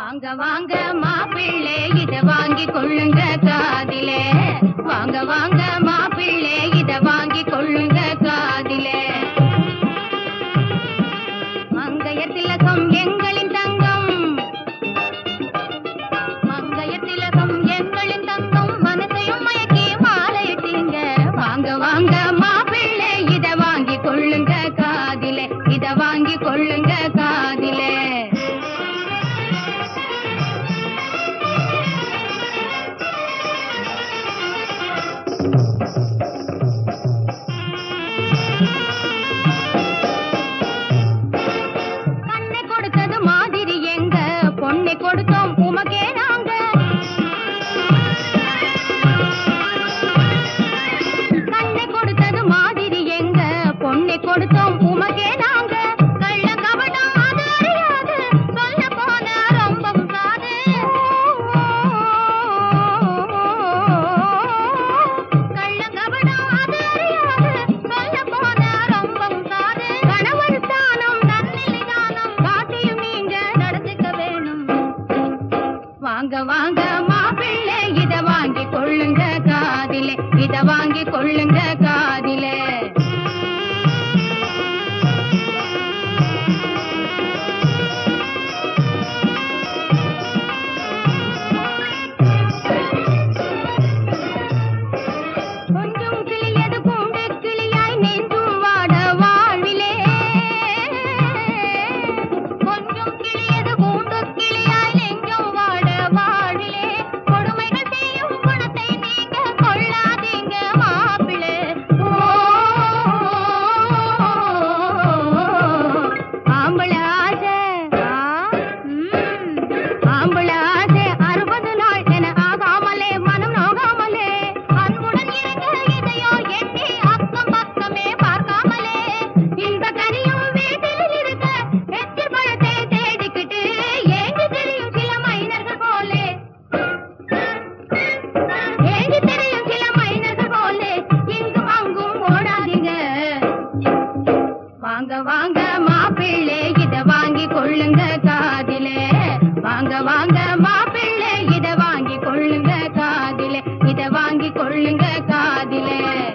வாங்க வாங்க மாப்பிள்ளை இத வாங்கி கொள்ளுங்க காதிலே வாங்க வாங்க மாப்பிள்ளை இத வாங்கி கொள்ளுங்க காதிலே மங்கைய திலகம் எங்களின் தங்கம் மங்கைய திலகம் எங்களின் தங்கம் மனசையும் மயக்கி மாலையிட்டீங்க வாங்க வாங்க மாப்பிள்ளை இத வாங்கி கொள்ளுங்க காதிலே இத வாங்கி கொள்ளுங்க காதிலே கண்ணை கொடுத்தது மாதிரி எங்க பொண்ணை கொடுத்தோம் உமக்கே நாங்க கண்ணை கொடுத்தது மாதிரி எங்க பொண்ணை கொடுத்தோம் உமக்கே நாங்க கள்ள கபடம் அது அறியாது சொல்ல போன ரொம்பவும் காது கள்ள கபடம் அது அறியாது சொல்ல போன ரொம்பவும் காது கணவர் ஸ்தானம் நன்னிலை தானம் காட்டியும் நீங்க நடந்துக்க வேணும் வாங்க வாங்க மாப்பிள்ளை இத வாங்கி கொள்ளுங்க காதிலே இத வாங்கி கொள்ளுங்க காதிலே கொஞ்சம் கிளியது பூண்டு கிளியாய் நெஞ்சும் வாட வாழ்விலே கொஞ்சம் கிளியது பூண்டு கிளியாய் நெஞ்சும் வாட வாழ்விலே கொடுமைகள் செய்யும் குணத்தை நீங்க கொள்ளாதீங்க மாப்பிளே ஆம்பள ஆசை ஆ, ம். ஆம்பள ஆசை அறுபது நாள் என ஆகாமலே மனம் நோகாமலே அன்புடன் இருக்க இதையோ எண்ணி அக்கம் பக்கமே பார்க்காமலே இந்த கனியும் வீட்டில் இருக்க எச்சில் பழத்தை தேடிக்கிட்டு ஏங்கி தெரியும் சில மைனர்கள் போலே ஏங்கி தெரியும் சில மைனர்கள் போலே இங்கும் அங்கும் ஓடாதீங்க வாங்க வாங்க மாப்பிள்ளை இத வாங்கி கொள்ளுங்க காதிலே வாங்க வாங்க மாப்பிள்ளை இத வாங்கி கொள்ளுங்க காதிலே இத வாங்கி கொள்ளுங்க காதிலே